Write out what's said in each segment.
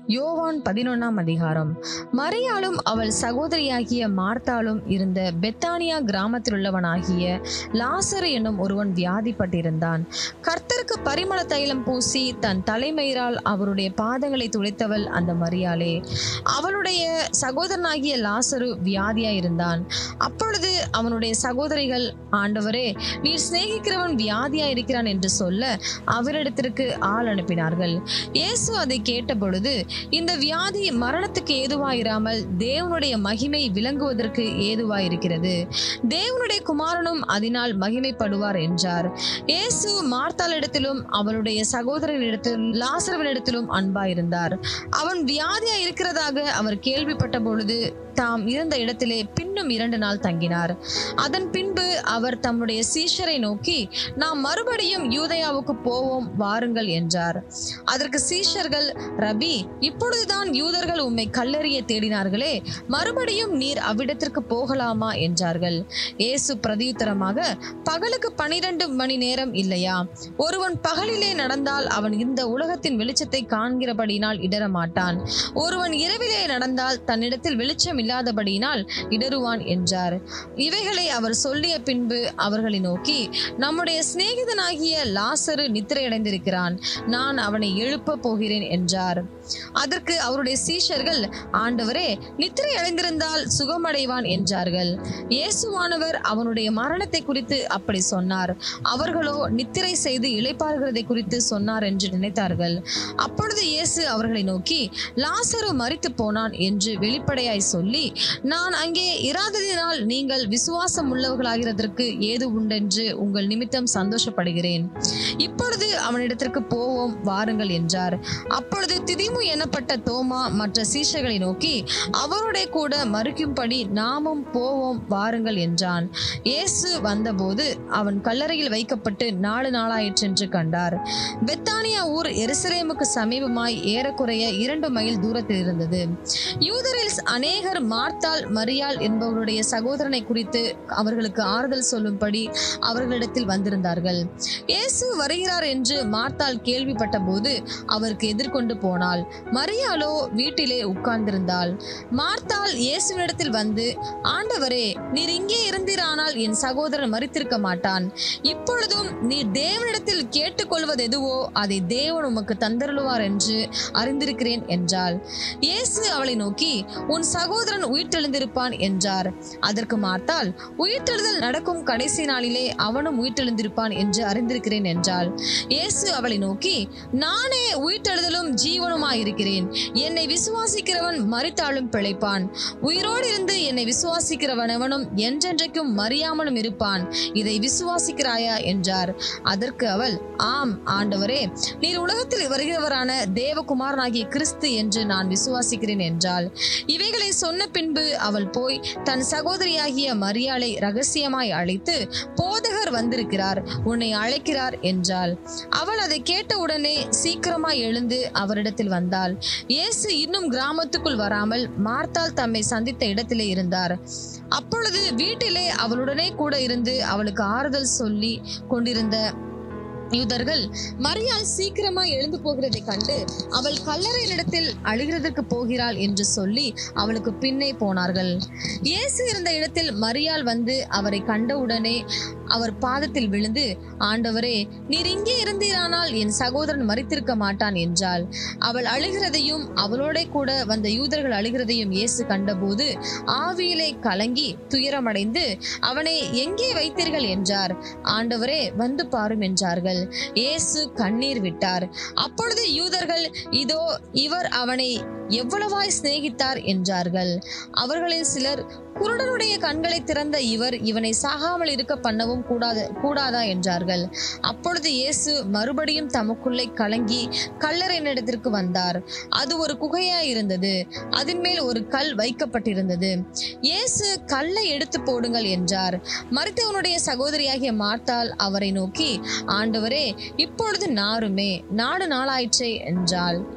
யோவான் பதினொன்னாம் அதிகாரம் மரியாளும் அவள் சகோதரியாகிய மார்த்தாளும் இருந்த பெத்தானியா கிராமத்திலுள்ளவனாகிய லாசரு என்னும் ஒருவன் வியாதிப்பட்டிருந்தான் கர்த்தருக்கு பரிமள தைலம் பூசி தன் தலைமயிரால் அவருடைய பாதங்களை துளைத்தவள் அந்த மரியாளே அவளுடைய சகோதரனாகிய லாசரு வியாதியாயிருந்தான் அப்பொழுது அவனுடைய சகோதரிகள் ஆண்டவரே நீர் சிநேகிக்கிறவன் வியாதியா இருக்கிறான் என்று சொல்ல அவரிடத்திற்கு ஆள் அனுப்பினார்கள் இயேசு அதை கேட்டபொழுது இந்த வியாதி மரணத்துக்கு ஏதுவாயிராமல் தேவனுடைய மகிமை விளங்குவதற்கு ஏதுவாயிருக்கிறது தேவனுடைய குமாரனும் அதனால் மகிமைப்படுவார் என்றார் இயேசு மார்த்தாளிடத்திலும் அவளுடைய சகோதரனிடத்திலும் லாசரவனிடத்திலும் அன்பாயிருந்தார் அவன் வியாதியா இருக்கிறதாக அவர் கேள்விப்பட்ட பொழுது தாம் இருந்த இடத்திலே பின்னும் இரண்டு நாள் தங்கினார் அதன் பின்பு அவர் தம்முடைய சீஷரை நோக்கி நாம் மறுபடியும் யூதயாவுக்கு போவோம் வாருங்கள் என்றார் அதற்கு சீஷர்கள் ரபி இப்பொழுதுதான் யூதர்கள் உம்மை கல்லறிய தேடினார்களே மறுபடியும் நீர் அவ்விடத்திற்கு போகலாமா என்றார்கள் இயேசு பிரதியுத்தரமாக பகலுக்கு பனிரெண்டு மணி நேரம் இல்லையா ஒருவன் பகலிலே நடந்தால் அவன் இந்த உலகத்தின் வெளிச்சத்தை காண்கிறபடியினால் இடரமாட்டான் ஒருவன் இரவிலே நடந்தால் தன்னிடத்தில் வெளிச்சம் இல்லாதபடியினால் இடருவான் என்றார் இவைகளை அவர் சொல்லிய பின்பு அவர்களை நோக்கி நம்முடைய சிநேகிதனாகிய லாசரு நித்திரையடைந்திருக்கிறான் நான் அவனை எழுப்ப போகிறேன் என்றார் அதற்கு அவருடைய சீஷர்கள் ஆண்டவரே நித்திரை அடைந்திருந்தால் சுகமடைவான் என்றார்கள் இயேசுவானவர் அவனுடைய மரணத்தை குறித்து அப்படி சொன்னார் அவர்களோ நித்திரை செய்து இளைப்பாறுகிறதை குறித்து சொன்னார் என்று நினைத்தார்கள் அப்பொழுது இயேசு அவர்களை நோக்கி லாசரு மரித்து போனான் என்று வெளிப்படையாய் சொல்லி நான் அங்கே இராததினால் நீங்கள் விசுவாசம் உள்ளவர்களாகிறதற்கு ஏது உண்டென்று உங்கள் நிமித்தம் சந்தோஷப்படுகிறேன் இப்பொழுது அவனிடத்திற்கு போவோம் வாருங்கள் என்றார் அப்பொழுது திதிமு எனப்பட்ட தோமா மற்ற சீஷர்களை நோக்கி அவருடைய கூட மறுக்கும்படி நாமும் போவோம் வாருங்கள் என்றான் இயேசு வந்தபோது அவன் கல்லறையில் வைக்கப்பட்டு நாலு நாளாயிற்றென்று கண்டார் பெத்தானியா ஊர் எருசலேமுக்கு சமீபமாய் ஏறக்குறைய இரண்டு மைல் தூரத்தில் இருந்தது யூதரில் அநேகர் மார்த்தாள் மரியாள் என்பவருடைய சகோதரனை குறித்து அவர்களுக்கு ஆறுதல் சொல்லும்படி அவர்களிடத்தில் வந்திருந்தார்கள் இயேசு வருகிறார் என்று மார்த்தாள் கேள்விப்பட்ட போது அவருக்கு எதிர்கொண்டு போனாள் மரியாளோ வீட்டிலே உட்கார்ந்திருந்தாள் மார்த்தாள் இயேசுவினிடத்தில் வந்து ஆண்டவரே நீர் இங்கே இருந்தீரானால் என் சகோதரன் மறித்திருக்க மாட்டான் இப்பொழுதும் நீர் தேவனிடத்தில் கேட்டுக்கொள்வது எதுவோ அதை தேவன் உமக்கு தந்தருளுவார் என்று அறிந்திருக்கிறேன் என்றாள் இயேசு அவளை நோக்கி உன் சகோதரன் உயிர்த்தெழுந்திருப்பான் என்றார் அதற்கு மார்த்தாள் உயிர்த்தெழுதல் நடக்கும் கடைசி நாளிலே அவனும் உயிர்த்தெழுந்திருப்பான் என்று அறிந்திருக்கிறேன் என்றாள் இயேசு அவளை நோக்கி நானே உயிர்த்தெழுதலும் ஜீவனுமாயிருக்கிறேன் என்னை விசுவாசிக்கிறவன் மரித்தாலும் பிழைப்பான் உயிரோடு இருந்து என்னை விசுவாசிக்கிறவனவனும் என்றென்றைக்கும் மறியாமலும் இருப்பான் இதை விசுவாசிக்கிறாயா என்றார் அதற்கு அவள் ஆம் ஆண்டவரே நீர் உலகத்தில் வருகிறவரான தேவகுமாரனாகிய கிறிஸ்து என்று நான் விசுவாசிக்கிறேன் என்றாள் இவைகளை சொன்ன பின்பு அவள் போய் தன் சகோதரியாகிய மரியாளை ரகசியமாய் அழைத்து போதகர் வந்திருக்கிறார் உன்னை அழைக்கிறார் என்றாள் அவள் அதை கேட்ட உடனே சீக்கிரமாய் எழுந்து அவரிடத்தில் வந்தாள் இயேசு இன்னும் கிராமத்துக்குள் வராமல் மார்த்தாள் தம்மை சந்தித்த இடத்திலே இருந்தார் அப்பொழுது வீட்டிலே அவளுடனே கூட இருந்து அவளுக்கு ஆறுதல் சொல்லி கொண்டிருந்த யூதர்கள் மரியாள் சீக்கிரமாய் எழுந்து போகிறதை கண்டு அவள் கல்லறையினிடத்தில் அழுகிறதற்கு போகிறாள் என்று சொல்லி அவளுக்கு பின்னே போனார்கள் இயேசு இருந்த இடத்தில் மரியாள் வந்து அவரை கண்டவுடனே அவர் பாதத்தில் விழுந்து ஆண்டவரே நீர் இங்கே இருந்தீரானால் என் சகோதரன் மறித்திருக்க மாட்டான் என்றாள் அவள் அழுகிறதையும் அவளோட கூட வந்த யூதர்கள் அழுகிறதையும் இயேசு கண்டபோது ஆவியிலே கலங்கி துயரமடைந்து அவனை எங்கே வைத்தீர்கள் என்றார் ஆண்டவரே வந்து பாரும் என்றார்கள் இயேசு கண்ணீர் விட்டார் அப்பொழுது யூதர்கள் இதோ இவர் அவனை எவ்வளவாய் சிநேகித்தார் என்றார்கள் அவர்களில் சிலர் குருடனுடைய கண்களை திறந்த இவர் இவனை சாகாமல் இருக்க பண்ணவும் கூடாது கூடாதா என்றார்கள் அப்பொழுது இயேசு மறுபடியும் தமக்குள்ளே கலங்கி கல்லறையினிடத்திற்கு வந்தார் அது ஒரு குகையாய் இருந்தது அதன் மேல் ஒரு கல் வைக்கப்பட்டிருந்தது இயேசு கல்லை எடுத்து போடுங்கள் என்றார் மரித்தவனுடைய சகோதரியாகிய மார்த்தாள் அவரை நோக்கி ஆண்டவரே இப்பொழுது நாருமே நாடு நாளாயிற்றே என்றாள்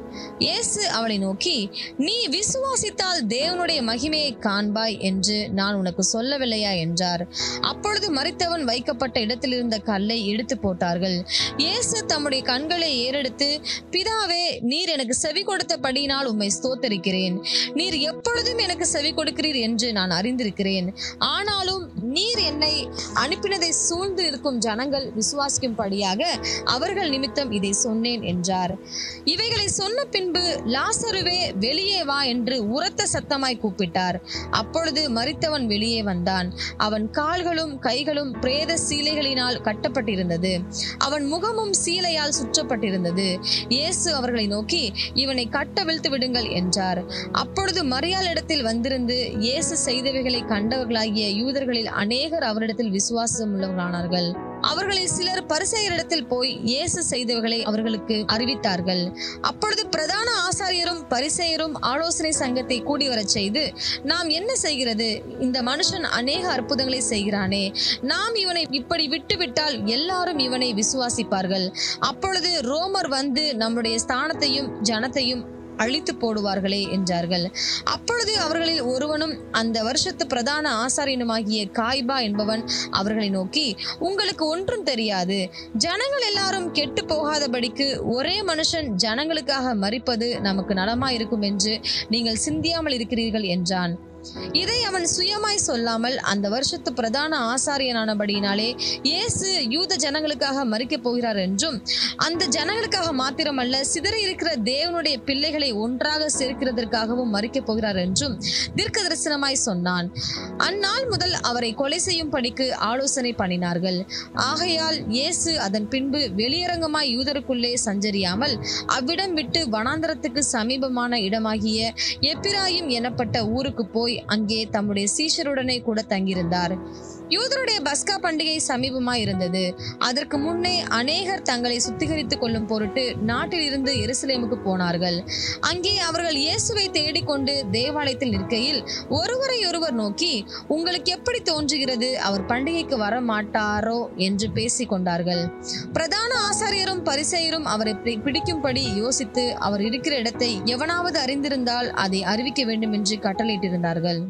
இயேசு அவளை நோக்கி நீ விசுவாசித்தால் தேவனுடைய மகிமையை காண்பாய் என்று நான் உனக்கு சொல்லவில்லையா என்றார் அப்பொழுது மரித்தவன் வைக்கப்பட்ட இடத்தில் இருந்த கல்லை எடுத்து போட்டார்கள் இயேசு தம்முடைய கண்களை ஏறெடுத்து பிதாவே நீர் எனக்கு செவி கொடுத்தபடியினால் உம்மை ஸ்தோத்தரிக்கிறேன் நீர் எப்பொழுதும் எனக்கு செவி கொடுக்கிறீர் என்று நான் அறிந்திருக்கிறேன் ஆனாலும் நீர் என்னை அனுப்பினதை சூழ்ந்து இருக்கும் ஜனங்கள் விசுவாசிக்கும்படியாக அவர்கள் நிமித்தம் இதை சொன்னேன் என்றார் இவைகளை சொன்ன பின்பு லாசருவே வெளியே வா என்று உரத்த சத்தமாய் கூப்பிட்டார் அப்பொழுது மரித்தவன் வெளியே வந்தான் அவன் கால்களும் கைகளும் பிரேத சீலைகளினால் கட்டப்பட்டிருந்தது அவன் முகமும் சீலையால் சுற்றப்பட்டிருந்தது இயேசு அவர்களை நோக்கி இவனை கட்டவிழ்த்து விடுங்கள் என்றார் அப்பொழுது மரியாளிடத்தில் வந்திருந்து இயேசு செய்தவைகளை கண்டவர்களாகிய யூதர்களில் அநேகர் அவரிடத்தில் விசுவாசம் உள்ளவர்களானார்கள் அவர்களில் சிலர் பரிசெயரிடத்தில் போய் இயேசு செய்தவைகளை அவர்களுக்கு அறிவித்தார்கள் அப்பொழுது பிரதான ஆசாரியரும் பரிசெயரும் ஆலோசனை சங்கத்தை கூடி வரச் செய்து நாம் என்ன செய்கிறது இந்த மனுஷன் அநேக அற்புதங்களை செய்கிறானே நாம் இவனை இப்படி விட்டுவிட்டால் எல்லாரும் இவனை விசுவாசிப்பார்கள் அப்பொழுது ரோமர் வந்து நம்முடைய ஸ்தானத்தையும் ஜனத்தையும் அழித்து போடுவார்களே என்றார்கள் அப்பொழுது அவர்களில் ஒருவனும் அந்த வருஷத்து பிரதான ஆசாரியனுமாகிய காய்பா என்பவன் அவர்களை நோக்கி உங்களுக்கு ஒன்றும் தெரியாது ஜனங்கள் எல்லாரும் கெட்டு போகாதபடிக்கு ஒரே மனுஷன் ஜனங்களுக்காக மறிப்பது நமக்கு நலமாயிருக்கும் என்று நீங்கள் சிந்தியாமல் இருக்கிறீர்கள் என்றான் இதை அவன் சுயமாய் சொல்லாமல் அந்த வருஷத்து பிரதான ஆசாரியனானபடியினாலே இயேசு யூத ஜனங்களுக்காக மறிக்கப் போகிறார் என்றும் அந்த ஜனங்களுக்காக மாத்திரமல்ல சிதறி இருக்கிற தேவனுடைய பிள்ளைகளை ஒன்றாக சேர்க்கிறதற்காகவும் மறிக்கப் போகிறார் என்றும் தீர்க்க தரிசனமாய் சொன்னான் அந்நாள் முதல் அவரை கொலை செய்யும் படிக்கு ஆலோசனை பண்ணினார்கள் ஆகையால் இயேசு அதன் பின்பு வெளியரங்கமாய் யூதருக்குள்ளே சஞ்சரியாமல் அவ்விடம் விட்டு வனாந்தரத்துக்கு சமீபமான இடமாகிய எப்பிராயிம் எனப்பட்ட ஊருக்கு போய் அங்கே தம்முடைய சீஷருடனே கூட தங்கியிருந்தார் யூதருடைய பஸ்கா பண்டிகை சமீபமாய் இருந்தது அதற்கு முன்னே அநேகர் தங்களை சுத்திகரித்துக் கொள்ளும் பொருட்டு நாட்டில் இருந்து எருசலேமுக்கு போனார்கள் அங்கே அவர்கள் இயேசுவை தேடிக்கொண்டு தேவாலயத்தில் நிற்கையில் ஒருவரை ஒருவர் நோக்கி உங்களுக்கு எப்படி தோன்றுகிறது அவர் பண்டிகைக்கு வர மாட்டாரோ என்று பேசிக் கொண்டார்கள் பிரதான ஆசாரியரும் பரிசெயரும் அவரை பி- பிடிக்கும்படி யோசித்து அவர் இருக்கிற இடத்தை எவனாவது அறிந்திருந்தால் அதை அறிவிக்க வேண்டும் என்று கட்டளையிட்டிருந்தார்கள்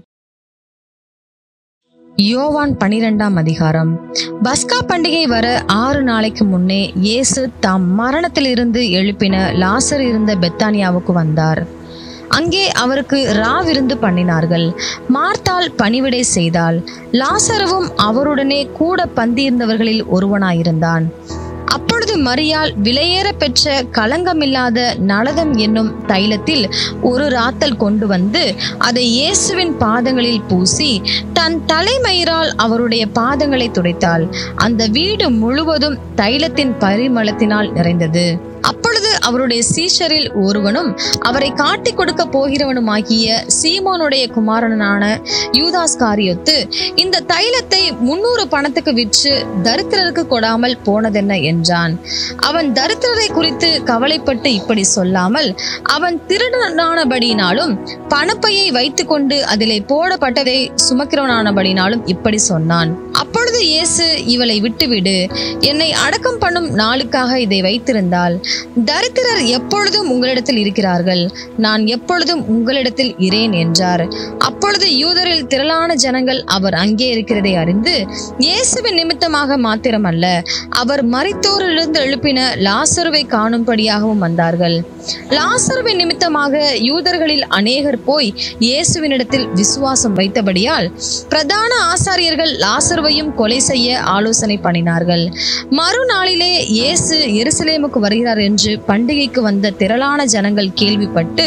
யோவான் பனிரெண்டாம் அதிகாரம் பஸ்கா பண்டிகை வர ஆறு நாளைக்கு முன்னே இயேசு தாம் மரணத்திலிருந்து எழுப்பின லாசர் இருந்த பெத்தானியாவுக்கு வந்தார் அங்கே அவருக்கு ராவிருந்து பண்ணினார்கள் மார்த்தாள் பணிவிடை செய்தாள் லாசருவும் அவருடனே கூட பந்தியிருந்தவர்களில் ஒருவனாயிருந்தான் அப்பொழுது மரியாள் விலையேற பெற்ற களங்கமில்லாத நலதம் என்னும் தைலத்தில் ஒரு ராத்தல் கொண்டு வந்து அதை இயேசுவின் பாதங்களில் பூசி தன் தலைமயிரால் அவருடைய பாதங்களை துடைத்தாள் அந்த வீடு முழுவதும் தைலத்தின் பரிமளத்தினால் நிறைந்தது அப்பொழுது அவருடைய சீஷரில் ஒருவனும் அவரை காட்டிக் கொடுக்க போகிறவனுமாகிய சீமோனுடைய குமாரனான யூதாஸ் காரியொத்து இந்த தைலத்தை முன்னூறு பணத்துக்கு விற்று தரித்திரருக்கு கொடாமல் போனதென்ன என்றான் அவன் தரித்திரரை குறித்து கவலைப்பட்டு இப்படி சொல்லாமல் அவன் திருடனானபடியினாலும் பணப்பையை வைத்துக்கொண்டு அதிலே போடப்பட்டதை சுமக்கிறவனானபடினாலும் இப்படி சொன்னான் அப்பொழுது இயேசு இவளை விட்டுவிடு என்னை அடக்கம் பண்ணும் நாளுக்காக இதை வைத்திருந்தால் தரித்திரர் எப்பொழுதும் உங்களிடத்தில் இருக்கிறார்கள் நான் எப்பொழுதும் உங்களிடத்தில் இரேன் என்றார் அப்பொழுது யூதரில் திரளான ஜனங்கள் அவர் அங்கே இருக்கிறதை அறிந்து இயேசுவின் நிமித்தமாக மாத்திரமல்ல அவர் மரித்தோரிலிருந்து எழுப்பின லாசருவை காணும்படியாகவும் வந்தார்கள் லாசருவின் நிமித்தமாக யூதர்களில் அநேகர் போய் இயேசுவினிடத்தில் விசுவாசம் வைத்தபடியால் பிரதான ஆசாரியர்கள் லாசருவையும் கொலை செய்ய ஆலோசனை பண்ணினார்கள் மறுநாளிலே இயேசு எருசலேமுக்கு வருகிறார் என்று பண்டிகைக்கு வந்த திரளான ஜனங்கள் கேள்விப்பட்டு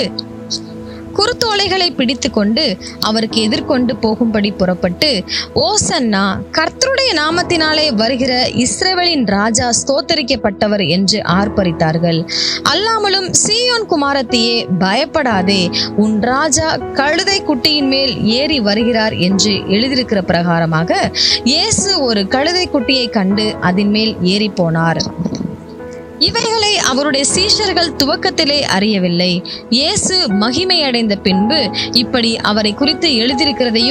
குருத்தோலைகளை பிடித்துக்கொண்டு அவருக்கு எதிர்கொண்டு போகும்படி புறப்பட்டு ஓசன்னா கர்த்தருடைய நாமத்தினாலே வருகிற இஸ்ரவேலின் ராஜா ஸ்தோத்தரிக்கப்பட்டவர் என்று ஆர்ப்பரித்தார்கள் அல்லாமலும் சீயோன் குமாரத்தியே பயப்படாதே உன் ராஜா கழுதை குட்டியின் மேல் ஏறி வருகிறார் என்று எழுதியிருக்கிற பிரகாரமாக இயேசு ஒரு கழுதை குட்டியை கண்டு அதன் மேல் ஏறி போனார் இவைகளை அவருடைய சீஷர்கள் துவக்கத்திலே அறியவில்லை இயேசு மகிமையடைந்த பின்பு இப்படி அவரை குறித்து எழுதியிருக்கிறதையும்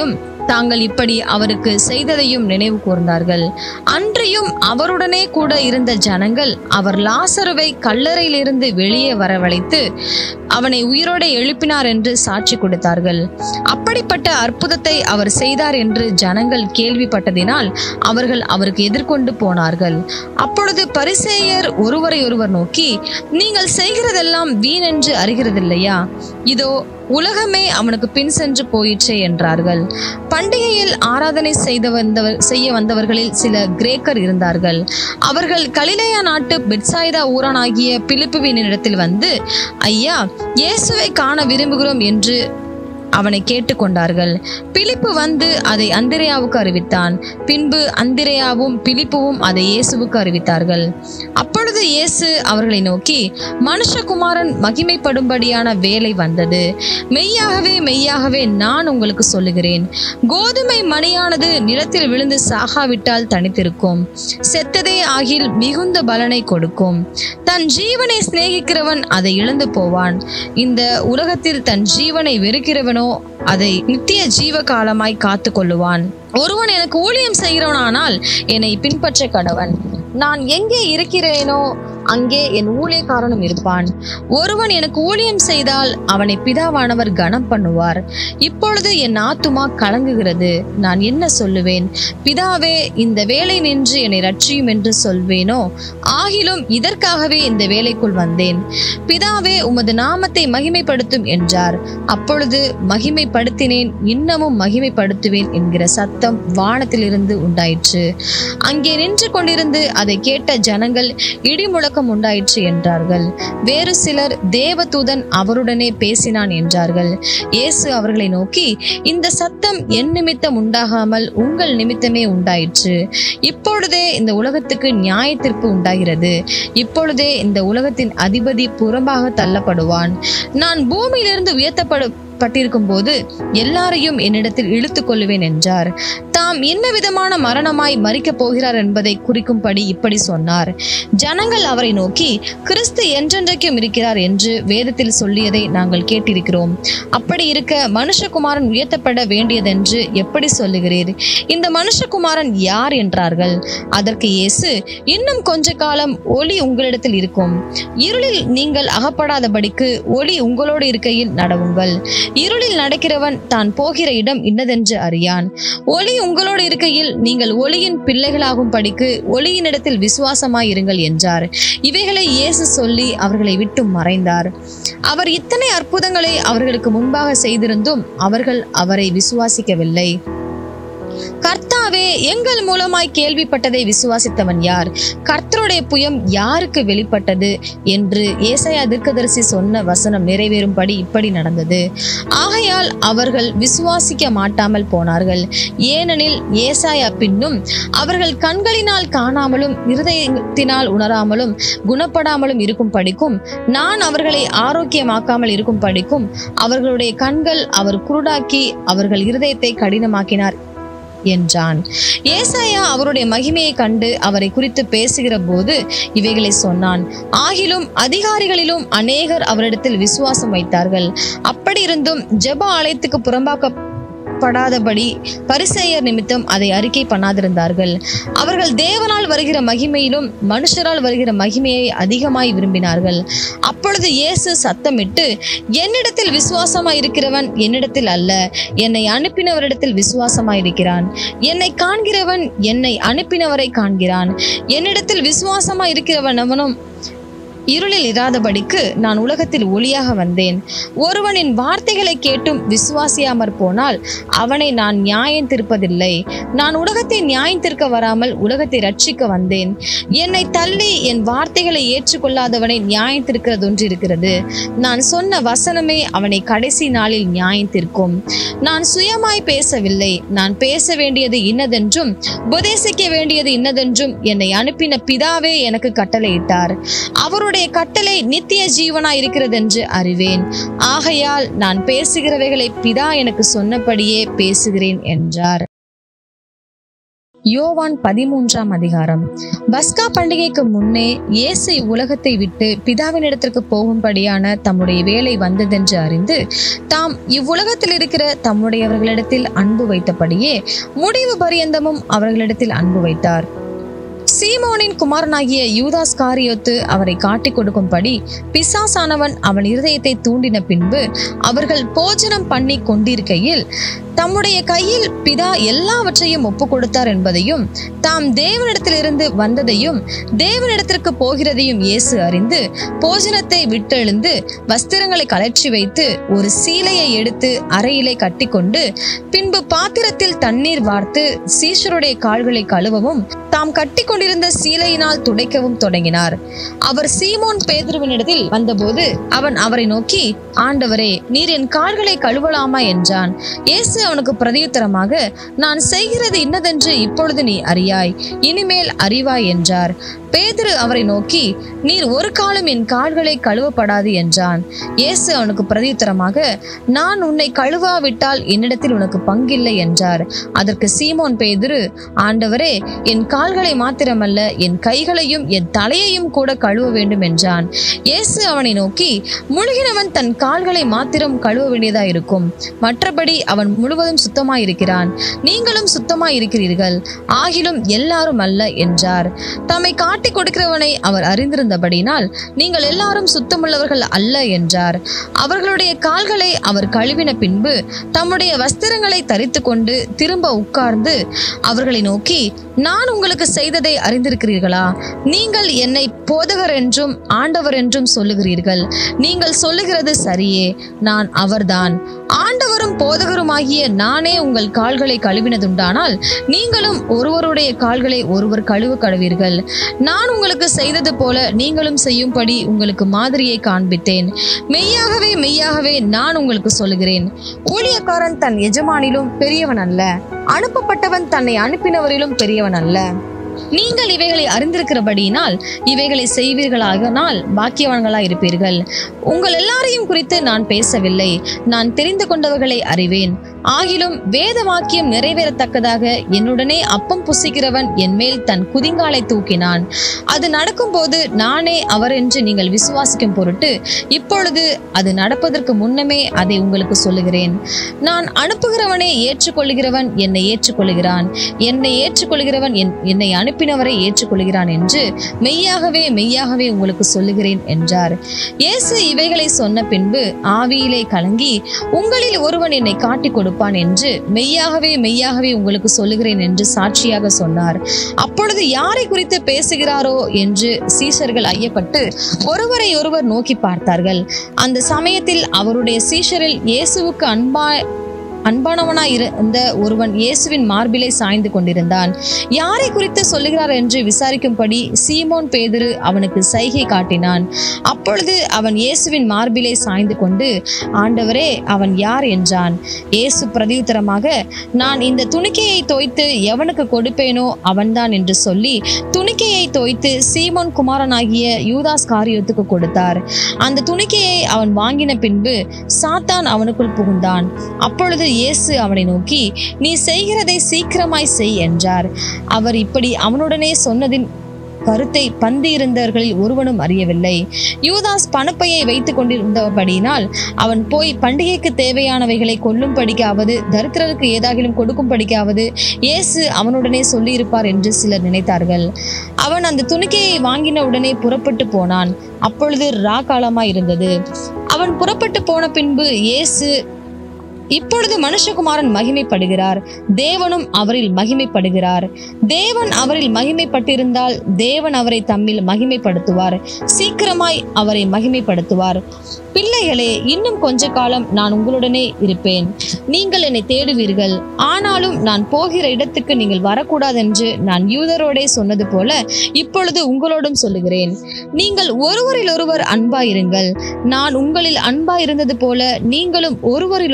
தாங்கள் இப்படி அவருக்கு செய்ததையும் நினைவு கூர்ந்தார்கள் அன்றியும் அவருடனே கூட இருந்த ஜனங்கள் அவர் லாசருவை கல்லறையிலிருந்து வெளியே வரவழைத்து அவனை உயிரோடு எழுப்பினார் என்று சாட்சி கொடுத்தார்கள் அப்படிப்பட்ட அற்புதத்தை அவர் செய்தார் என்று ஜனங்கள் கேள்விப்பட்டதினால் அவர்கள் அவருக்கு எதிர்கொண்டு போனார்கள் அப்பொழுது பரிசேயர் ஒருவரை ஒருவர் நோக்கி நீங்கள் செய்கிறதெல்லாம் வீணென்று அறிகிறதில்லையா இதோ உலகமே அவனுக்கு பின் சென்று போயிற்றே என்றார்கள் பண்டிகையில் ஆராதனை செய்த வந்தவர் செய்ய வந்தவர்களில் சில கிரேக்கர் இருந்தார்கள் அவர்கள் கலிலேயா நாட்டு பெட்சாய்தா ஊரானாகிய பிலிப்புவின் இடத்தில் வந்து ஐயா இயேசுவை காண விரும்புகிறோம் என்று அவனை கேட்டுக்கொண்டார்கள் பிலிப்பு வந்து அதை அந்திரேயாவுக்கு அறிவித்தான் பின்பு அந்திரேயாவும் பிலிப்புவும் அதை இயேசுவுக்கு அறிவித்தார்கள் அப்பொழுது இயேசு அவர்களை நோக்கி மனுஷகுமாரன் மகிமைப்படும்படியான வேலை வந்தது மெய்யாகவே மெய்யாகவே நான் உங்களுக்கு சொல்லுகிறேன் கோதுமை மணியானது நிலத்தில் விழுந்து சாகாவிட்டால் தனித்திருக்கும் செத்ததே ஆகில் மிகுந்த பலனை கொடுக்கும் தன் ஜீவனை சிநேகிக்கிறவன் அதை இழந்து போவான் இந்த உலகத்தில் தன் ஜீவனை வெறுக்கிறவனோ அதை நித்திய ஜீவ காலமாய் காத்து கொள்ளுவான் ஒருவன் எனக்கு ஊழியம் செய்கிறவனானால் என்னை பின்பற்ற கடவன் நான் எங்கே இருக்கிறேனோ அங்கே என் ஊழியக்காரனும் இருப்பான் ஒருவன் எனக்கு ஊழியம் செய்தால் அவனை பிதாவானவர் கனம் பண்ணுவார் இப்பொழுது என் ஆத்துமா கலங்குகிறது நான் என்ன சொல்லுவேன் பிதாவே இந்த வேலை நின்று என்னை ரட்சியும் என்று சொல்வேனோ ஆகிலும் இதற்காகவே இந்த வேலைக்குள் வந்தேன் பிதாவே உமது நாமத்தை மகிமைப்படுத்தும் என்றார் அப்பொழுது மகிமைப்படுத்தினேன் இன்னமும் மகிமைப்படுத்துவேன் என்கிற சத்தம் வானத்திலிருந்து உண்டாயிற்று அங்கே நின்று கொண்டிருந்து அதை கேட்ட ஜனங்கள் இடிமுழக்கம் உண்டாயிற்று என்றார்கள் வேறு சிலர் தேவதூதன் அவருடனே பேசினான் என்றார்கள் இயேசு அவர்களை நோக்கி இந்த சத்தம் என் நிமித்தம் உண்டாகாமல் உங்கள் நிமித்தமே உண்டாயிற்று இப்பொழுதே இந்த உலகத்துக்கு நியாயத்திற்கு உண்டாகிறது இப்பொழுதே இந்த உலகத்தின் அதிபதி புறம்பாக தள்ளப்படுவான் நான் பூமியிலிருந்து உயர்த்தப்படு பட்டிருக்கும் போது எல்லாரையும் என்னிடத்தில் இழுத்துக் கொள்ளுவேன் என்றார் தாம் என்ன விதமான மரணமாய் மறிக்கப் போகிறார் என்பதை குறிக்கும்படி இப்படி சொன்னார் ஜனங்கள் அவரை நோக்கி கிறிஸ்து என்றென்றைக்கும் இருக்கிறார் என்று வேதத்தில் சொல்லியதை நாங்கள் கேட்டிருக்கிறோம் அப்படி இருக்க மனுஷகுமாரன் உயர்த்தப்பட வேண்டியதென்று எப்படி சொல்லுகிறீர் இந்த மனுஷகுமாரன் யார் என்றார்கள் அதற்கு இயேசு இன்னும் கொஞ்ச காலம் ஒளி உங்களிடத்தில் இருக்கும் இருளில் நீங்கள் அகப்படாதபடிக்கு ஒளி உங்களோடு இருக்கையில் நடவுங்கள் இருளில் நடக்கிறவன் தான் போகிற இடம் இன்னதென்று அறியான் ஒளி உங்களோடு இருக்கையில் நீங்கள் ஒளியின் பிள்ளைகளாகும் படிக்கு ஒளியினிடத்தில் விசுவாசமாய் இருங்கள் என்றார் இவைகளை இயேசு சொல்லி அவர்களை விட்டு மறைந்தார் அவர் இத்தனை அற்புதங்களை அவர்களுக்கு முன்பாக செய்திருந்தும் அவர்கள் அவரை விசுவாசிக்கவில்லை கர்த்தாவே எங்கள் மூலமாய் கேள்விப்பட்டதை விசுவாசித்தவன் யார் கர்த்தருடைய புயம் யாருக்கு வெளிப்பட்டது என்று ஏசாயா தீர்க்கதரிசி சொன்ன வசனம் நிறைவேறும்படி இப்படி நடந்தது ஆகையால் அவர்கள் விசுவாசிக்க மாட்டாமல் போனார்கள் ஏனெனில் ஏசாயா பின்னும் அவர்கள் கண்களினால் காணாமலும் இருதயத்தினால் உணராமலும் குணப்படாமலும் இருக்கும் படிக்கும் நான் அவர்களை ஆரோக்கியமாக்காமல் இருக்கும் படிக்கும் அவர்களுடைய கண்கள் அவர் குருடாக்கி அவர்கள் இருதயத்தை கடினமாக்கினார் என்றான் ஏசாயா அவருடைய மகிமையை கண்டு அவரை குறித்து பேசுகிற போது இவைகளை சொன்னான் ஆகிலும் அதிகாரிகளிலும் அநேகர் அவரிடத்தில் விசுவாசம் வைத்தார்கள் அப்படி இருந்தும் ஜெப ஆலயத்துக்கு புறம்பாக்க படாதபடி பரிசேயர் நிமித்தம் அதை அறிக்கை பண்ணாதிருந்தார்கள் அவர்கள் தேவனால் வருகிற மகிமையிலும் மனுஷரால் வருகிற மகிமையை அதிகமாய் விரும்பினார்கள் அப்பொழுது இயேசு சத்தமிட்டு என்னிடத்தில் விசுவாசமாய் இருக்கிறவன் என்னிடத்தில் அல்ல என்னை அனுப்பினவரிடத்தில் விசுவாசமாய் இருக்கிறான் என்னை காண்கிறவன் என்னை அனுப்பினவரை காண்கிறான் என்னிடத்தில் விசுவாசமாய் இருக்கிறவன் அவனும் இருளில் இராதபடிக்கு நான் உலகத்தில் ஒளியாக வந்தேன் ஒருவனின் வார்த்தைகளை கேட்டும் விசுவாசியாமற் போனால் அவனை நான் நியாயம் தீர்ப்பதில்லை நான் உலகத்தை நியாயம் தீர்க்க வராமல் உலகத்தை ரட்சிக்க வந்தேன் என்னை தள்ளி என் வார்த்தைகளை ஏற்றுக்கொள்ளாதவனை நியாயம் தீர்க்கிறதொன்று இருக்கிறது நான் சொன்ன வசனமே அவனை கடைசி நாளில் நியாயம் தீர்க்கும் நான் சுயமாய் பேசவில்லை நான் பேச வேண்டியது இன்னதென்றும் உபதேசிக்க வேண்டியது இன்னதென்றும் என்னை அனுப்பின பிதாவே எனக்கு கட்டளையிட்டார் அவருடைய கட்டளை நித்திய ஜீவனாய் இருக்கிறதென்று அறிவேன் ஆகையால் நான் பேசுகிறவைகளை பிதா எனக்கு சொன்னபடியே பேசுகிறேன் என்றார் யோவான் பதிமூன்றாம் அதிகாரம் பஸ்கா பண்டிகைக்கு முன்னே இயேசு இவ்வுலகத்தை விட்டு பிதாவினிடத்திற்கு போகும்படியான தம்முடைய வேலை வந்ததென்று அறிந்து தாம் இவ்வுலகத்தில் இருக்கிற தம்முடையவர்களிடத்தில் அன்பு வைத்தபடியே முடிவு பரியந்தமும் அவர்களிடத்தில் அன்பு வைத்தார் சீமோனின் குமாரனாகிய யூதாஸ் காரியோத்து அவரை காட்டிக் கொடுக்கும்படி பிசாசானவன் அவன் இருதயத்தை தூண்டின பின்பு அவர்கள் போஜனம் பண்ணி கொண்டிருக்கையில் தம்முடைய கையில் பிதா எல்லாவற்றையும் ஒப்பு கொடுத்தார் என்பதையும் தாம் தேவனிடத்திலிருந்து வந்ததையும் தேவனிடத்திற்கு போகிறதையும் இயேசு அறிந்து போஜனத்தை விட்டெழுந்து வஸ்திரங்களை கலற்றி வைத்து ஒரு சீலையை எடுத்து அறையிலே கட்டிக்கொண்டு பின்பு பாத்திரத்தில் தண்ணீர் வார்த்து சீஷருடைய கால்களை கழுவவும் தாம் கட்டி கொண்டிருந்த சீலையினால் துடைக்கவும் தொடங்கினார் அவர் சீமோன் பேதுருவினிடத்தில் வந்தபோது அவன் அவரை நோக்கி ஆண்டவரே நீர் என் கால்களை கழுவலாமா என்றான் இயேசு அவனுக்கு பிரதியுத்தரமாக நான் செய்கிறது இன்னதென்று இப்பொழுது நீ அறியாய் இனிமேல் அறிவாய் என்றார் பேதுரு அவரை நோக்கி நீர் ஒரு காலம் என் கால்களை கழுவப்படாது என்றான் இயேசு அவனுக்கு பிரதியுத்தரமாக நான் உன்னை கழுவாவிட்டால் என்னிடத்தில் உனக்கு பங்கில்லை என்றார் அதற்கு சீமோன் பேதுரு ஆண்டவரே என் கால்களை மாத்திரமல்ல என் கைகளையும் என் தலையையும் கூட கழுவ வேண்டும் என்றான் இயேசு அவனை நோக்கி முழுகினவன் தன் கால்களை மாத்திரம் கழுவ வேண்டியதா இருக்கும் மற்றபடி அவன் முழுவதும் சுத்தமாயிருக்கிறான் நீங்களும் சுத்தமாயிருக்கிறீர்கள் ஆகிலும் எல்லாரும் அல்ல என்றார் தம்மை காட்டிக் கொடுக்கிறவனை அவர் அறிந்திருந்தபடினால் நீங்கள் எல்லாரும் சுத்தமுள்ளவர்கள் அல்ல என்றார் அவர்களுடைய கால்களை அவர் கழுவின பின்பு தம்முடைய வஸ்திரங்களை தரித்து கொண்டு திரும்ப உட்கார்ந்து அவர்களை நோக்கி நான் உங்களுக்கு செய்ததை அறிந்திருக்கிறீர்களா நீங்கள் என்னை போதகர் என்றும் ஆண்டவர் என்றும் சொல்லுகிறீர்கள் நீங்கள் சொல்லுகிறது சரியே நான் அவர்தான் ஆண்டவரும் போதகருமாகிய நானே உங்கள் கால்களை கழுவினதுண்டானால் நீங்களும் ஒருவருடைய கால்களை ஒருவர் கழுவ கழுவீர்கள் நான் உங்களுக்கு செய்தது போல நீங்களும் செய்யும்படி உங்களுக்கு மாதிரியை காண்பித்தேன் மெய்யாகவே மெய்யாகவே நான் உங்களுக்கு சொல்லுகிறேன் ஊழியக்காரன் தன் எஜமானிலும் பெரியவன் அல்ல அனுப்பப்பட்டவன் தன்னை அனுப்பினவரிலும் பெரியவன் அல்ல நீங்கள் இவைகளை அறிந்திருக்கிறபடியினால் இவைகளை செய்வீர்களாகனால் பாக்கியவான்களாய் இருப்பீர்கள் உங்கள் எல்லாரையும் குறித்து நான் பேசவில்லை நான் தெரிந்து கொண்டவர்களை அறிவேன் ஆகிலும் வேத வாக்கியம் நிறைவேறத்தக்கதாக என்னுடனே அப்பம் புசிக்கிறவன் என் மேல் தன் குதிங்காலை தூக்கினான் அது நடக்கும்போது நானே அவர் என்று நீங்கள் விசுவாசிக்கும் பொருட்டு இப்பொழுது அது நடப்பதற்கு முன்னமே அதை உங்களுக்கு சொல்லுகிறேன் நான் அனுப்புகிறவனை ஏற்றுக்கொள்கிறவன் என்னை ஏற்றுக்கொள்கிறான் என்னை ஏற்றுக்கொள்கிறவன் என்- என்னை அனுப்பினவரை ஏற்றுக்கொள்கிறான் என்று மெய்யாகவே மெய்யாகவே உங்களுக்கு சொல்லுகிறேன் என்றார் இயேசு இவைகளை சொன்ன பின்பு ஆவியிலே கலங்கி உங்களில் ஒருவன் என்னை காட்டிக் கொடுப்பான் என்று மெய்யாகவே மெய்யாகவே உங்களுக்கு சொல்லுகிறேன் என்று சாட்சியாக சொன்னார் அப்பொழுது யாரை குறித்து பேசுகிறாரோ என்று சீஷர்கள் ஐயப்பட்டு ஒருவரை ஒருவர் நோக்கி பார்த்தார்கள் அந்த சமயத்தில் அவருடைய சீஷரில் இயேசுவுக்கு அன்பா அன்பானவனாய் இருந்த ஒருவன் இயேசுவின் மார்பிலே சாய்ந்து கொண்டிருந்தான் யாரை குறித்து சொல்லுகிறார் என்று விசாரிக்கும்படி சீமோன் பேதுரு அவனுக்கு சைகை காட்டினான் அப்பொழுது அவன் இயேசுவின் மார்பிலே சாய்ந்து கொண்டு ஆண்டவரே அவன் யார் என்றான் இயேசு பிரதியுத்தரமாக நான் இந்த துணிக்கையை தோய்த்து எவனுக்கு கொடுப்பேனோ அவன்தான் என்று சொல்லி துணிக்கையை தோய்த்து சீமோன் குமாரனாகிய யூதாஸ் காரியத்துக்கு கொடுத்தார் அந்த துணிக்கையை அவன் வாங்கின பின்பு சாத்தான் அவனுக்குள் புகுந்தான் அப்பொழுது இயேசு அவனை நோக்கி நீ செய்கிறதை சீக்கிரமாய் செய் என்றார் அவர் இப்படி அவனுடனே சொன்னதின் கருத்தை பந்தி இருந்தவர்களில் ஒருவனும் அறியவில்லை யூதாஸ் பணப்பையை வைத்துக் கொண்டிருந்தபடியினால் அவன் போய் பண்டிகைக்கு தேவையானவைகளை கொல்லும் படிக்காவது தரித்திரருக்கு ஏதாகிலும் கொடுக்கும் படிக்காவது இயேசு அவனுடனே சொல்லியிருப்பார் என்று சிலர் நினைத்தார்கள் அவன் அந்த துணிக்கையை வாங்கின உடனே புறப்பட்டு போனான் அப்பொழுது ராக்காலமாய் இருந்தது அவன் புறப்பட்டு போன பின்பு இயேசு இப்பொழுது மனுஷகுமாரன் மகிமைப்படுகிறார் தேவனும் அவரில் மகிமைப்படுகிறார் தேவன் அவரில் மகிமைப்பட்டிருந்தால் தேவன் அவரை தம்மில் மகிமைப்படுத்துவார் சீக்கிரமாய் அவரை மகிமைப்படுத்துவார் பிள்ளைகளே இன்னும் கொஞ்ச காலம் நான் உங்களுடனே இருப்பேன் நீங்கள் என்னை தேடுவீர்கள் ஆனாலும் நான் போகிற இடத்துக்கு நீங்கள் வரக்கூடாதென்று நான் யூதரோடே சொன்னது போல இப்பொழுது உங்களோடும் சொல்லுகிறேன் நீங்கள் ஒருவரில் ஒருவர் அன்பாயிருங்கள் நான் உங்களில் அன்பாயிருந்தது போல நீங்களும் ஒருவரில் ஒருவர்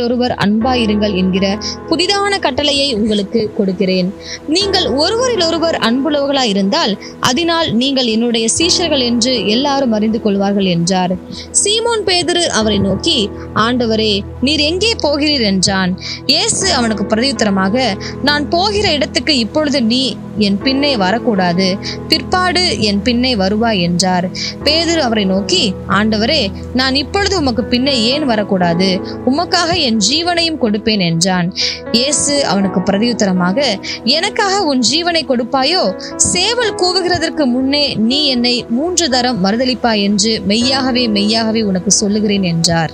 அன்பாயிருங்கள் என்கிற புதிதான கட்டளையை உங்களுக்கு கொடுக்கிறேன் நீங்கள் ஒருவரில் ஒருவர் அன்புள்ளவர்களாய் இருந்தால் அதனால் நீங்கள் என்னுடைய சீஷர்கள் என்று எல்லாரும் அறிந்து கொள்வார்கள் என்றார் சீமோன் பேதுரு அவரை நோக்கி ஆண்டவரே நீர் எங்கே போகிறீர் என்றான் இயேசு அவனுக்கு பிரதியுத்தரமாக நான் போகிற இடத்துக்கு இப்பொழுது நீ என் பின்னே வரக்கூடாது பிற்பாடு என் பின்னே வருவாய் என்றார் பேதுரு அவரை நோக்கி ஆண்டவரே நான் இப்பொழுது உமக்கு பின்னே ஏன் வரக்கூடாது உமக்காக என் ஜீவனையும் கொடுப்பேன் என்றான் இயேசு அவனுக்கு பிரதியுத்தரமாக எனக்காக உன் ஜீவனை கொடுப்பாயோ சேவல் கூவுகிறதற்கு முன்னே நீ என்னை மூன்று தரம் மறுதலிப்பாய் என்று மெய்யாகவே மெய்யாகவே உனக்கு சொல்லுகிறேன் என்றார்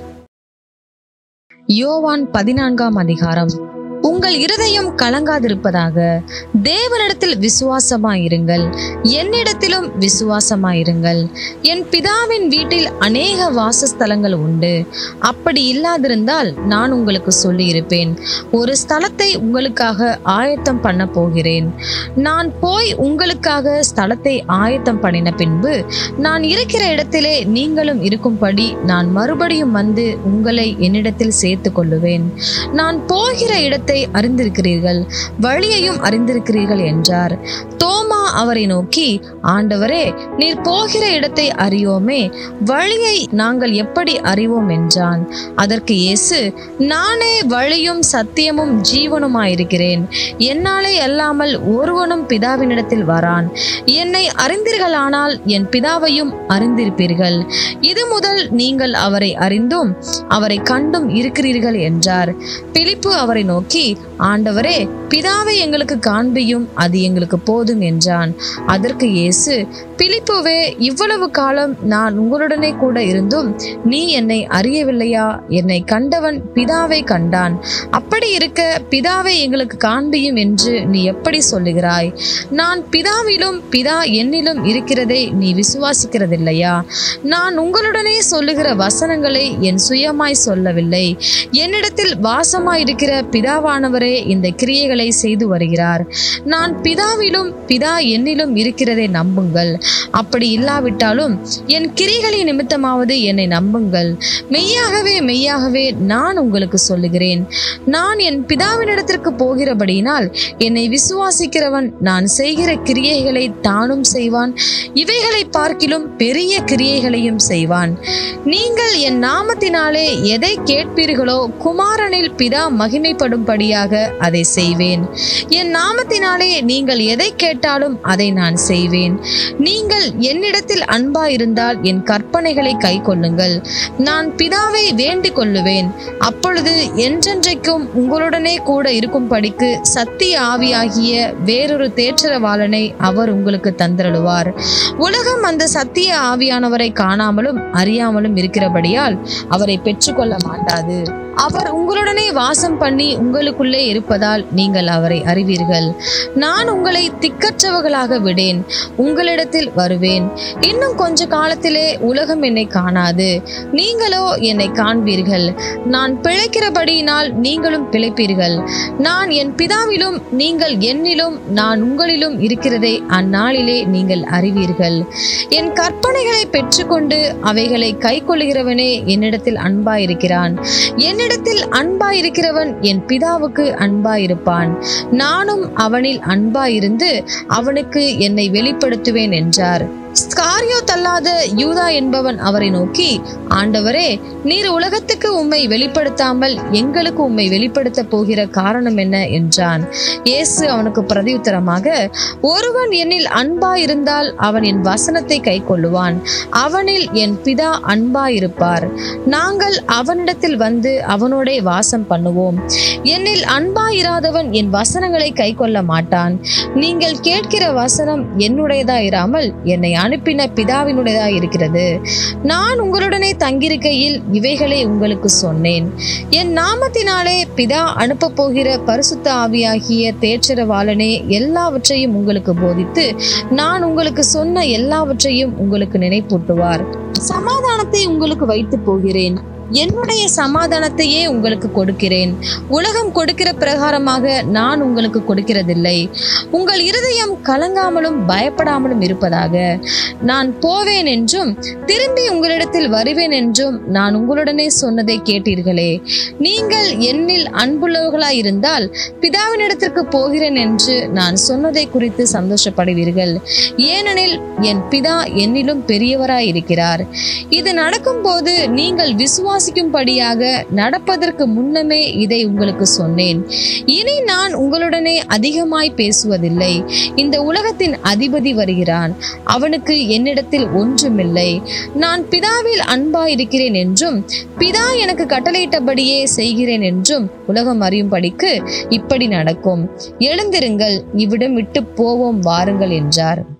யோவான் பதினான்காம் அதிகாரம் உங்கள் இருதயம் கலங்காதிருப்பதாக தேவனிடத்தில் விசுவாசமாயிருங்கள் என்னிடத்திலும் விசுவாசமாயிருங்கள் என் பிதாவின் வீட்டில் அநேக வாசஸ்தலங்கள் உண்டு அப்படி இல்லாதிருந்தால் நான் உங்களுக்கு சொல்லியிருப்பேன் ஒரு ஸ்தலத்தை உங்களுக்காக ஆயத்தம் பண்ண போகிறேன் நான் போய் உங்களுக்காக ஸ்தலத்தை ஆயத்தம் பண்ணின பின்பு நான் இருக்கிற இடத்திலே நீங்களும் இருக்கும்படி நான் மறுபடியும் வந்து உங்களை என்னிடத்தில் சேர்த்து கொள்ளுவேன் நான் போகிற இடத்தை அறிந்திருக்கிறீர்கள் வழியையும் அறிந்திருக்கிறீர்கள் என்றார் தோமா அவரை நோக்கி ஆண்டவரே நீர் போகிற இடத்தை அறியோமே வழியை நாங்கள் எப்படி அறிவோம் என்றான் அதற்கு இயேசு நானே வழியும் சத்தியமும் ஜீவனுமாயிருக்கிறேன் என்னாலே அல்லாமல் ஒருவனும் பிதாவினிடத்தில் வரான் என்னை அறிந்தீர்களானால் என் பிதாவையும் அறிந்திருப்பீர்கள் இது முதல் நீங்கள் அவரை அறிந்தும் அவரை கண்டும் இருக்கிறீர்கள் என்றார் பிலிப்பு அவரை நோக்கி ஆண்டவரே பிதாவை எங்களுக்கு காண்பியும் அது எங்களுக்கு போதும் என்றான் அதற்கு இயேசு பிலிப்புவே இவ்வளவு காலம் நான் உங்களுடனே கூட இருந்தும் நீ என்னை அறியவில்லையா என்னை கண்டவன் பிதாவை கண்டான் அப்படி இருக்க பிதாவை எங்களுக்கு காண்பியும் என்று நீ எப்படி சொல்லுகிறாய் நான் பிதாவிலும் பிதா என்னிலும் இருக்கிறதை நீ விசுவாசிக்கிறதில்லையா நான் உங்களுடனே சொல்லுகிற வசனங்களை என் சுயமாய் சொல்லவில்லை என்னிடத்தில் வாசமாயிருக்கிற பிதாவானவரே இந்த கிரியைகளை செய்து வருகிறார் நான் பிதாவிலும் பிதா என்னிலும் இருக்கிறதை நம்புங்கள் அப்படி இல்லாவிட்டாலும் என் கிரிகளின் நிமித்தமாவது என்னை நம்புங்கள் மெய்யாகவே மெய்யாகவே நான் உங்களுக்கு சொல்லுகிறேன் நான் என் பிதாவினிடத்திற்கு போகிறபடியினால் என்னை விசுவாசிக்கிறவன் நான் செய்கிற கிரியைகளை தானும் செய்வான் இவைகளை பார்க்கிலும் பெரிய கிரியைகளையும் செய்வான் நீங்கள் என் நாமத்தினாலே எதை கேட்பீர்களோ குமாரனில் பிதா மகிமைப்படும்படியாக அதை செய்வேன் என் நாமத்தினாலே நீங்கள் எதை கேட்டாலும் அதை நான் செய்வேன் நீங்கள் என்னிடத்தில் அன்பாயிருந்தால் என் கற்பனைகளை கை கொள்ளுங்கள் நான் பிதாவை வேண்டிக் கொள்ளுவேன் அப்பொழுது என்றென்றைக்கும் உங்களுடனே கூட இருக்கும்படிக்கு சத்திய ஆவியாகிய வேறொரு தேற்றரவாளனை அவர் உங்களுக்கு தந்திரழுவார் உலகம் அந்த சத்திய ஆவியானவரை காணாமலும் அறியாமலும் இருக்கிறபடியால் அவரை பெற்றுக்கொள்ள மாட்டாது அவர் உங்களுடனே வாசம் பண்ணி உங்களுக்குள்ளே இருப்பதால் நீங்கள் அவரை அறிவீர்கள் நான் உங்களை திக்கற்றவர்களாக விடேன் உங்களிடத்தில் வருவேன் இன்னும் கொஞ்ச காலத்திலே உலகம் என்னை காணாது நீங்களோ என்னை காண்பீர்கள் நான் பிழைக்கிறபடியினால் நீங்களும் பிழைப்பீர்கள் நான் என் பிதாவிலும் நீங்கள் என்னிலும் நான் உங்களிலும் இருக்கிறதை அந்நாளிலே நீங்கள் அறிவீர்கள் என் கற்பனைகளை பெற்றுக்கொண்டு அவைகளை கைக்கொள்ளுகிறவனே என்னிடத்தில் அன்பாயிருக்கிறான் என்னிடத்தில் அன்பாயிருக்கிறவன் என் பிதாவுக்கு அன்பாயிருப்பான் நானும் அவனில் அன்பாயிருந்து அவனுக்கு என்னை வெளிப்படுத்துவேன் என்றார் ஸ்காரியோ தள்ளாத யூதா என்பவன் அவரை நோக்கி ஆண்டவரே நீர் உலகத்துக்கு உம்மை வெளிப்படுத்தாமல் எங்களுக்கு உம்மை வெளிப்படுத்த போகிற காரணம் என்ன என்றான் இயேசு அவனுக்கு பிரதியுத்தரமாக ஒருவன் என்னில் அன்பாயிருந்தால் அவன் என் வசனத்தை கைக்கொள்ளுவான் அவனில் என் பிதா அன்பாயிருப்பார் நாங்கள் அவனிடத்தில் வந்து அவனோடே வாசம் பண்ணுவோம் என்னில் அன்பாயிராதவன் என் வசனங்களை கைக்கொள்ள மாட்டான் நீங்கள் கேட்கிற வசனம் என்னுடையதாயிராமல் என்னை அனுப்பின பிதாவினுடையதா இருக்கிறது நான் உங்களுடனே தங்கியிருக்கையில் இவைகளை உங்களுக்கு சொன்னேன் என் நாமத்தினாலே பிதா அனுப்ப போகிற பரிசுத்த ஆவியாகிய தேற்றரவாளனே எல்லாவற்றையும் உங்களுக்கு போதித்து நான் உங்களுக்கு சொன்ன எல்லாவற்றையும் உங்களுக்கு நினைப்பூட்டுவார் சமாதானத்தை உங்களுக்கு வைத்து போகிறேன் என்னுடைய சமாதானத்தையே உங்களுக்கு கொடுக்கிறேன் உலகம் கொடுக்கிற பிரகாரமாக நான் உங்களுக்கு கொடுக்கிறதில்லை உங்கள் இருதயம் கலங்காமலும் பயப்படாமலும் இருப்பதாக நான் போவேன் என்றும் திரும்பி உங்களிடத்தில் வருவேன் என்றும் நான் உங்களுடனே சொன்னதை கேட்டீர்களே நீங்கள் என்னில் அன்புள்ளவர்களாய் இருந்தால் பிதாவினிடத்திற்கு போகிறேன் என்று நான் சொன்னதை குறித்து சந்தோஷப்படுவீர்கள் ஏனெனில் என் பிதா என்னிலும் பெரியவராய் இருக்கிறார் இது நடக்கும்போது நீங்கள் விசுவாசிக்கும்படியாக நடப்பதற்கு முன்னமே இதை உங்களுக்கு சொன்னேன் இனி நான் உங்களுடனே அதிகமாய் பேசுவதில்லை இந்த உலகத்தின் அதிபதி வருகிறான் அவனுக்கு என்னிடத்தில் ஒன்றுமில்லை நான் பிதாவில் அன்பாயிருக்கிறேன் என்றும் பிதா எனக்கு கட்டளையிட்டபடியே செய்கிறேன் என்றும் உலகம் அறியும்படிக்கு இப்படி நடக்கும் எழுந்திருங்கள் இவ்விடம் விட்டு போவோம் வாருங்கள் என்றார்